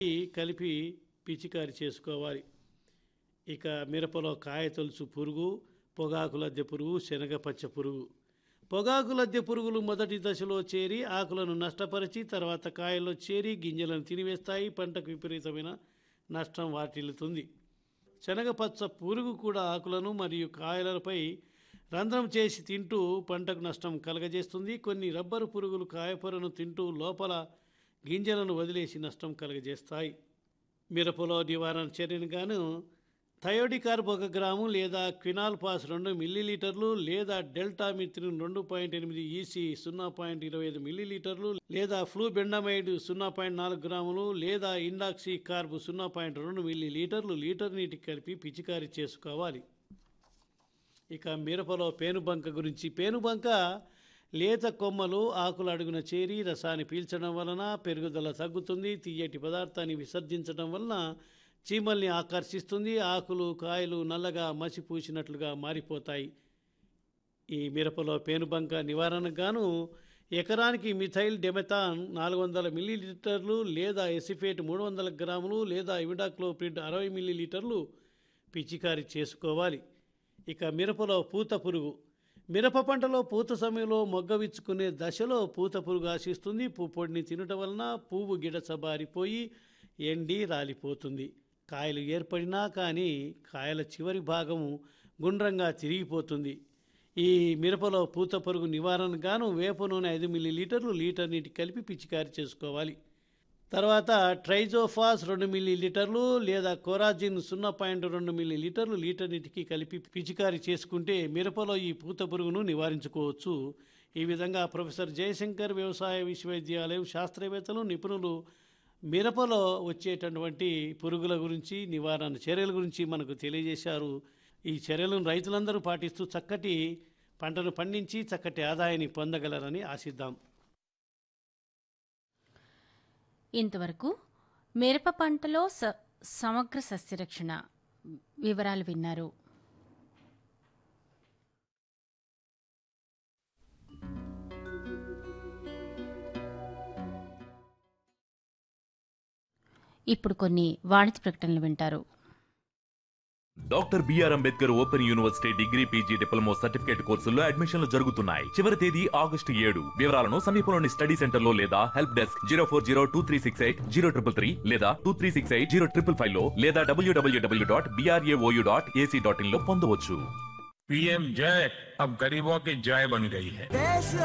ఈ కలిపి పిచికారి చేసుకోవాలి ఇక మిరపలో కాయ తొలుచు పురుగు పొగాకు లద్దె పురుగు శనగ పచ్చ పురుగు పొగాకు లద్దె పురుగులు మొదటి దశలో చేరి ఆకులను నష్టపరిచి తర్వాత కాయల్లో చేరి గింజలను తినివేస్తాయి పంటకు విపరీతమైన నష్టం వాటిల్లుతుంది శనగపచ్చ పురుగు కూడా ఆకులను మరియు కాయలపై రంధ్రం చేసి తింటూ పంటకు నష్టం కలగజేస్తుంది కొన్ని రబ్బరు పురుగులు కాయపొరను తింటూ లోపల గింజలను వదిలేసి నష్టం కలగజేస్తాయి మిరపలో నివారణ చర్యను గాను థయోడికార్బ్ ఒక గ్రాము లేదా క్వినాల్ పాస్ రెండు మిల్లీలీటర్లు లేదా డెల్టా మిత్రిన్ రెండు పాయింట్ ఎనిమిది ఈసీ సున్నా పాయింట్ ఇరవై ఐదు మిల్లీలీటర్లు లేదా ఫ్లూబెండమైడ్ సున్నా పాయింట్ నాలుగు గ్రాములు లేదా ఇండాక్సీ కార్బ్ సున్నా పాయింట్ రెండు మిల్లీలీటర్లు లీటర్ నీటికి కలిపి పిచికారీ చేసుకోవాలి ఇక మిరపలో పేనుబంక గురించి పేనుబంక లేత కొమ్మలు ఆకుల అడుగున చేరి రసాన్ని పీల్చడం వలన పెరుగుదల తగ్గుతుంది తీయటి పదార్థాన్ని విసర్జించడం వలన చీమల్ని ఆకర్షిస్తుంది ఆకులు కాయలు నల్లగా మసిపూసినట్లుగా మారిపోతాయి ఈ మిరపలో పేనుబంక నివారణకు గాను ఎకరానికి మిథైల్ డెమెథాన్ నాలుగు వందల మిల్లీలీటర్లు లేదా ఎసిఫేట్ మూడు వందల గ్రాములు లేదా ఇవిడాక్లోప్రిడ్ అరవై మిల్లీలీటర్లు పిచికారీ చేసుకోవాలి ఇక మిరపలో పూత పురుగు మిరప పంటలో పూత సమయంలో మొగ్గ విచ్చుకునే దశలో పూత పురుగు ఆశిస్తుంది పుప్పొడిని తినటం వలన పువ్వు గిడసబారిపోయి ఎండి రాలిపోతుంది కాయలు ఏర్పడినా కానీ కాయల చివరి భాగము గుండ్రంగా తిరిగిపోతుంది ఈ మిరపలో పూత పురుగు నివారణకు గాను వేప నూనె ఐదు మిల్లీ లీటర్లు లీటర్ నీటి కలిపి పిచికారీ చేసుకోవాలి తర్వాత ట్రైజోఫాస్ రెండు మిల్లీ లీటర్లు లేదా కోరాజిన్ సున్నా పాయింట్ రెండు మిల్లీ లీటర్లు లీటర్ నీటికి కలిపి పిచికారీ చేసుకుంటే మిరపలో ఈ పూత పురుగును నివారించుకోవచ్చు ఈ విధంగా ప్రొఫెసర్ జయశంకర్ వ్యవసాయ విశ్వవిద్యాలయం శాస్త్రవేత్తలు నిపుణులు మిరపలో వచ్చేటటువంటి పురుగుల గురించి నివారణ చర్యల గురించి మనకు తెలియజేశారు ఈ చర్యలను రైతులందరూ పాటిస్తూ చక్కటి పంటను పండించి చక్కటి ఆదాయాన్ని పొందగలరని ఆశిద్దాం ఇంతవరకు మిరప పంటలో స- సమగ్ర సస్యరక్షణ వివరాలు విన్నారు ఇప్పుడు కొన్ని వాణిజ్య ప్రకటనలు వింటారు doctor B R Ambedkar open university degree PG diploma certificate కోర్సుల్లో అడ్మిషన్లు జరుగుతున్నాయి చివరి తేదీ ఆగస్టు ఏడు వివరాలను సమీపంలోని స్టడీ సెంటర్ లో లేదా help desk zero four zero two three six eight zero triple three లేదా two three six eight zero triple five లో లేదా W W W dot BRAOU dot AC dot in లో పొందవచ్చు पीएम जय अब गरीबों की जय बन गई है